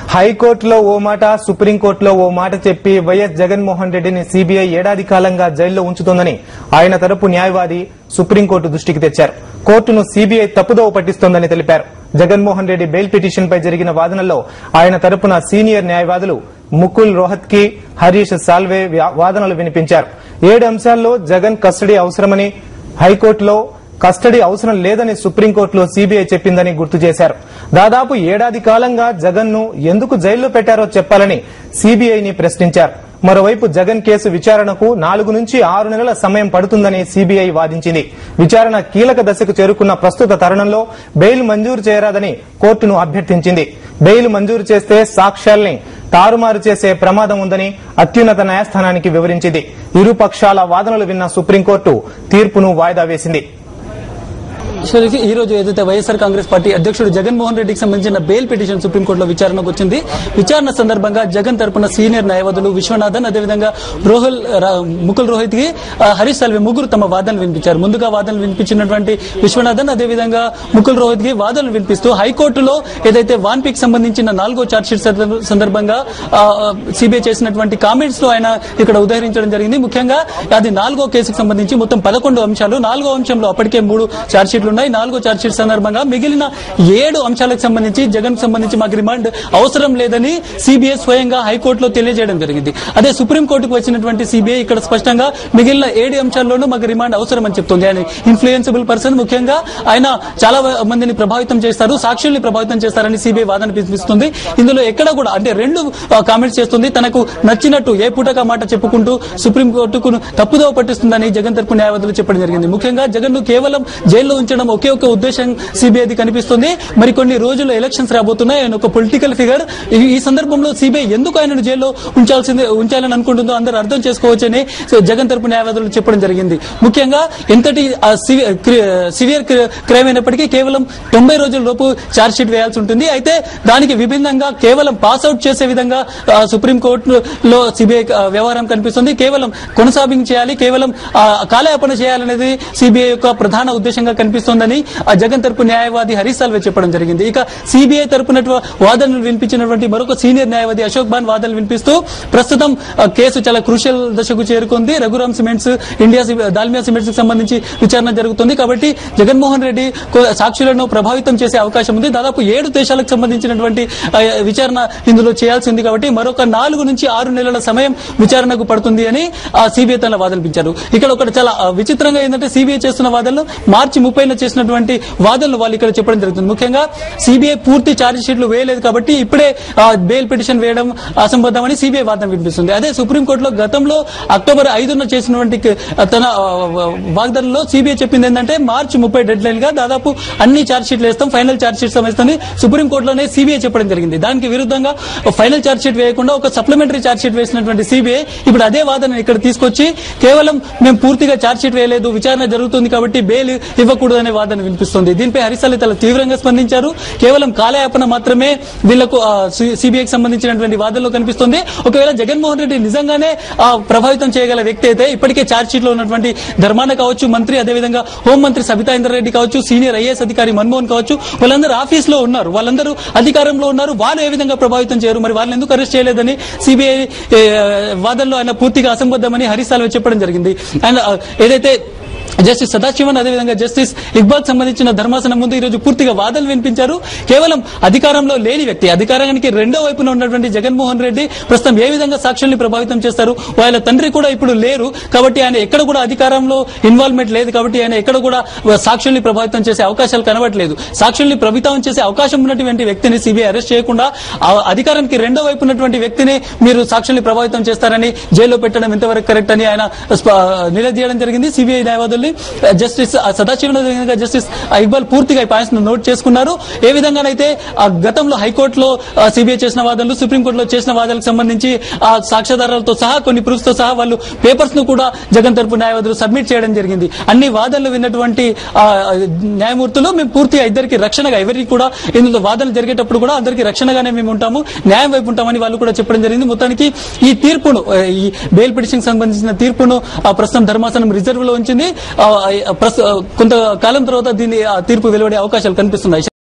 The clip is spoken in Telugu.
హైకోర్టులో ఓ మాట సుప్రీంకోర్టులో ఓ మాట చెప్పి వైఎస్ జగన్మోహన్ రెడ్డిని సీబీఐ ఏడాది కాలంగా జైల్లో ఉంచుతోందని ఆయన తరపు న్యాయవాది సుప్రీంకోర్టు దృష్టికి తెచ్చారు కోర్టును సీబీఐ తప్పుదోవ పట్టిస్తోందని తెలిపారు జగన్మోహన్ రెడ్డి బెయిల్ పిటిషన్ పై జరిగిన వాదనల్లో ఆయన తరపున సీనియర్ న్యాయవాదులు ముకుల్ రోహత్కి హరీష్ సాల్వే వ్యా- వాదనలు వినిపించారు ఏడు అంశాల్లో జగన్ కస్టడీ అవసరమని హైకోర్టులో కస్టడీ అవసరం లేదని సుప్రీంకోర్టులో సీబీఐ చెప్పిందని గుర్తు చేశారు దాదాపు ఏడాది కాలంగా జగన్ ను ఎందుకు జైల్లో పెట్టారో చెప్పాలని సీబీఐని ప్రశ్నించారు మరోవైపు జగన్ కేసు విచారణకు నాలుగు నుంచి ఆరు నెలల సమయం పడుతుందని సీబీఐ వాదించింది విచారణ కీలక దశకు చేరుకున్న ప్రస్తుత తరుణంలో బెయిల్ మంజూరు చేయరాదని కోర్టును అభ్యర్థించింది బెయిల్ మంజూరు చేస్తే సాక్ష్యాల్ని తారుమారు చేసే ప్రమాదం ఉందని అత్యున్నత న్యాయస్థానానికి వివరించింది ఇరు పక్షాల వాదనలు విన్న సుప్రీంకోర్టు తీర్పును వాయిదా వేసింది సో ఇది ఈ రోజు ఏదైతే వైఎస్ఆర్ కాంగ్రెస్ పార్టీ అధ్యక్షుడు జగన్మోహన్ రెడ్డికి సంబంధించిన బెయిల్ పిటిషన్ సుప్రీంకోర్టులో విచారణకు వచ్చింది విచారణ సందర్భంగా జగన్ తరపున సీనియర్ న్యాయవాదులు విశ్వనాథన్ అదేవిధంగా రోహుల్ రా- ముకుల్ రోహిత్ కి ఆ, హరీష్ సాల్వే ముగ్గురు తమ వాదనలు వినిపించారు ముందుగా వాదనలు వినిపించినటువంటి విశ్వనాథన్ అదేవిధంగా ముకుల్ రోహిత్ కి వాదనలు వినిపిస్తూ హైకోర్టులో ఏదైతే వాన్ పిక్ సంబంధించిన నాలుగో చార్జ్షీట్ సందర్భ- సందర్భంగా సిబిఐ చేసినటువంటి కామెంట్స్ లో ఆయన ఇక్కడ ఉదహరించడం జరిగింది ముఖ్యంగా అది నాలుగో కేసుకు సంబంధించి మొత్తం పదకొండు అంశాలు నాలుగో అంశంలో అప్పటికే మూడు చార్జ్షీట్లు ఉన్నాయి నాలుగో చార్జ్షీట్ సందర్భంగా మిగిలిన ఏడు అంశాలకు సంబంధించి జగన్ సంబంధించి మాకు రిమాండ్ అవసరం లేదని సిబిఐ స్వయంగా హైకోర్టులో తెలియజేయడం జరిగింది అదే సుప్రీంకోర్టుకు వచ్చినటువంటి సిబిఐ ఇక్కడ స్పష్టంగా మిగిలిన ఏడు అంశాల్లోనూ మాకు రిమాండ్ అవసరం అని చెప్తుంది ఆయన ఇన్ఫ్లుయెన్సబుల్ పర్సన్ ముఖ్యంగా ఆయన చాలా మందిని ప్రభావితం చేస్తారు సాక్షుల్ని ప్రభావితం చేస్తారని సిబిఐ వాదన వినిపిస్తుంది ఇందులో ఎక్కడ కూడా అంటే రెండు కామెంట్స్ చేస్తుంది తనకు నచ్చినట్టు ఏ పూటక మాట చెప్పుకుంటూ సుప్రీంకోర్టుకు తప్పుదోవ పట్టిస్తుందని జగన్ తరపు న్యాయవాదులు చెప్పడం జరిగింది ముఖ్యంగా జగన్ ను కేవలం జైల్లో ఉంచడం ఒకే ఒక ఉద్దేశం సిబిఐది కనిపిస్తుంది మరికొన్ని రోజుల్లో ఎలక్షన్స్ రాబోతున్నాయి ఆయన ఒక పొలిటికల్ ఫిగర్ ఈ సందర్భంలో సిబిఐ ఎందుకు ఆయనను జైల్లో ఉంచాల్సింది ఉంచాలని అనుకుంటుందో అందరూ అర్థం చేసుకోవచ్చని సో జగన్ తరపు న్యాయవాదులు చెప్పడం జరిగింది ముఖ్యంగా ఎంతటి ఆ సివి- క్రి- సివియర్ క్రి- క్రైమ్ అయినప్పటికీ కేవలం తొంభై రోజుల లోపు ఛార్జ్ షీట్ వేయాల్సి ఉంటుంది అయితే దానికి విభిన్నంగా కేవలం పాస్ అవుట్ చేసే విధంగా ఆ, సుప్రీం కోర్టులో సిబిఐ ఆ, వ్యవహారం కనిపిస్తుంది కేవలం కొనసాగింగ్ చేయాలి కేవలం ఆ, కాలయాపన చేయాలనేది సిబిఐ యొక్క ప్రధాన ఉద్దేశంగా కనిపిస్తోందని ఆ జగన్ తరపు న్యాయవాది హరీష్ సాల్వే చెప్పడం జరిగింది ఇక సిబిఐ తరపున వాదనలు వినిపించినటువంటి మరొక సీనియర్ న్యాయవాది అశోక్ బాన్ వాదనలు వినిపిస్తూ ప్రస్తుతం ఆ, కేసు చాలా క్రూషియల్ దశకు చేరుకుంది రఘురామ్ సిమెంట్స్ ఇండియా సి- దాల్మియా సిమెంట్స్ కి సంబంధించి విచారణ జరుగుతుంది కాబట్టి జగన్మోహన్ రెడ్డి కొ- సాక్షులను ప్రభావితం చేసే అవకాశం ఉంది దాదాపు ఏడు దేశాలకు సంబంధించినటువంటి ఆ, విచారణ ఇందులో చేయాల్సి ఉంది కాబట్టి మరొక నాలుగు నుంచి ఆరు నెలల సమయం విచారణకు పడుతుంది అని ఆ సిబిఐ తన వాదనపించారు ఇక్కడ ఒకటి చాలా ఆ, విచిత్రంగా ఏంటంటే సిబిఐ చేస్తున్న వాదనలు మార్చి ముప్పైన చేసినటువంటి వాదనలు వాళ్ళు ఇక్కడ చెప్పడం జరుగుతుంది ముఖ్యంగా సిబిఐ పూర్తి ఛార్జ్ షీట్లు వేయలేదు కాబట్టి ఇప్పుడే ఆ, బెయిల్ పిటిషన్ వేయడం అసంబద్ధమని సిబిఐ వాదన వినిపిస్తుంది అదే సుప్రీంకోర్టులో గతంలో అక్టోబర్ ఐదున చేసినటువంటి క- తన ఆ, వాగ్దానంలో సిబిఐ చెప్పింది ఏంటంటే మార్చి ముప్పై డెడ్ లైన్ గా దాదాపు అన్ని ఛార్జ్ షీట్లు వేస్తాం ఫైనల్ ఛార్జ్ షీట్స్ వేస్తామని సుప్రీంకోర్టులోనే సిబిఐ చెప్పడం జరిగింది దానికి విరుద్ధంగా ఫైనల్ ఛార్జ్ షీట్ వేయకుండా ఒక సప్లిమెంటరీ ఛార్జ్ షీట్ వేసినటువంటి సిబిఐ ఇప్పుడు అదే వాదన ఇక్కడ తీసుకొచ్చి కేవలం మేము పూర్తిగా ఛార్జ్ షీట్ వేయలేదు విచారణ జరుగుతుంది కాబట్టి బెయిల్ ఇవ్వకూడదు అనే వాదన వినిపిస్తుంది దీనిపై హరిసాలి తల తీవ్రంగా స్పందించారు కేవలం కాలయాపన మాత్రమే వీళ్లకు సిబిఐకి సంబంధించినటువంటి వాదనలో కనిపిస్తుంది ఒకవేళ జగన్మోహన్ రెడ్డి నిజంగానే ఆ, ప్రభావితం చేయగల వ్యక్తి అయితే ఇప్పటికే ఛార్జ్ షీట్ లో ఉన్నటువంటి ధర్మాన కావచ్చు మంత్రి అదేవిధంగా హోంమంత్రి సబితా ఇందర్ రెడ్డి కావచ్చు సీనియర్ ఐఏఎస్ అధికారి మన్మోహన్ కావచ్చు వాళ్ళందరూ ఆఫీస్ లో ఉన్నారు వాళ్ళందరూ అధికారంలో ఉన్నారు వాళ్ళు ఏ విధంగా ప్రభావితం చేయరు మరి వాళ్ళని ఎందుకు అరెస్ట్ చేయలేదని సిబిఐ వాదనలో ఆయన పూర్తిగా అసంబద్ధమని హరీష్ సాల్వే చెప్పడం జరిగింది ఆయన ఆ, ఏదైతే జస్టిస్ సదాశివన్ అదేవిధంగా జస్టిస్ ఇక్బాల్ సంబంధించిన ధర్మాసనం ముందు ఈ రోజు పూర్తిగా వాదనలు వినిపించారు కేవలం అధికారంలో లేని వ్యక్తి అధికారానికి రెండో వైపున ఉన్నటువంటి జగన్మోహన్ రెడ్డి ప్రస్తుతం ఏ విధంగా సాక్షుల్ని ప్రభావితం చేస్తారు వాళ్ళ తండ్రి కూడా ఇప్పుడు లేరు కాబట్టి ఆయన ఎక్కడ కూడా అధికారంలో ఇన్వాల్వ్మెంట్ లేదు కాబట్టి ఆయన ఎక్కడ కూడా సాక్షుల్ని ప్రభావితం చేసే అవకాశాలు కనబడలేదు సాక్షుల్ని ప్రభావితం చేసే అవకాశం ఉన్నటువంటి వ్యక్తిని సిబిఐ అరెస్ట్ చేయకుండా ఆ అధికారానికి రెండో వైపు ఉన్నటువంటి వ్యక్తిని మీరు సాక్షుల్ని ప్రభావితం చేస్తారని జైల్లో పెట్టడం ఎంతవరకు కరెక్ట్ అని ఆయన స్ప- నిలదీయడం జరిగింది సిబిఐ న్యాయవాదుల్ని జస్టిస్ సదాశివన్ అదేవిధంగా జస్టిస్ ఇక్బాల్ పూర్తిగా ఈ పాయింట్స్ నోట్ చేసుకున్నారు ఏ విధంగానైతే ఆ గతంలో హైకోర్టులో సిబిఐ చేసిన వాదనలు సుప్రీంకోర్టులో చేసిన వాదనలకు సంబంధించి ఆ సాక్ష్యాధారాలతో సహా కొన్ని ప్రూఫ్స్ తో సహా వాళ్ళు పేపర్స్ ను కూడా జగన్ తరపు న్యాయవాదులు సబ్మిట్ చేయడం జరిగింది అన్ని వాదనలు విన్నటువంటి ఆ, న్యాయమూర్తులు మేము పూర్తిగా ఇద్దరికి రక్షణగా ఎవరికి కూడా ఇందులో వాదనలు జరిగేటప్పుడు కూడా అందరికి రక్షణగానే మేము ఉంటాము న్యాయం వైపు ఉంటామని వాళ్ళు కూడా చెప్పడం జరిగింది మొత్తానికి ఈ తీర్పును ఆ, ఈ బెయిల్ పిటిషన్ సంబంధించిన తీర్పును ఆ, ప్రస్తుతం ధర్మాసనం రిజర్వ్ లో ఉంచింది ఆ, ప్రస్తు- కొంతకాలం తర్వాత దీని ఆ తీర్పు వెలువడే అవకాశాలు కనిపిస్తున్నాయి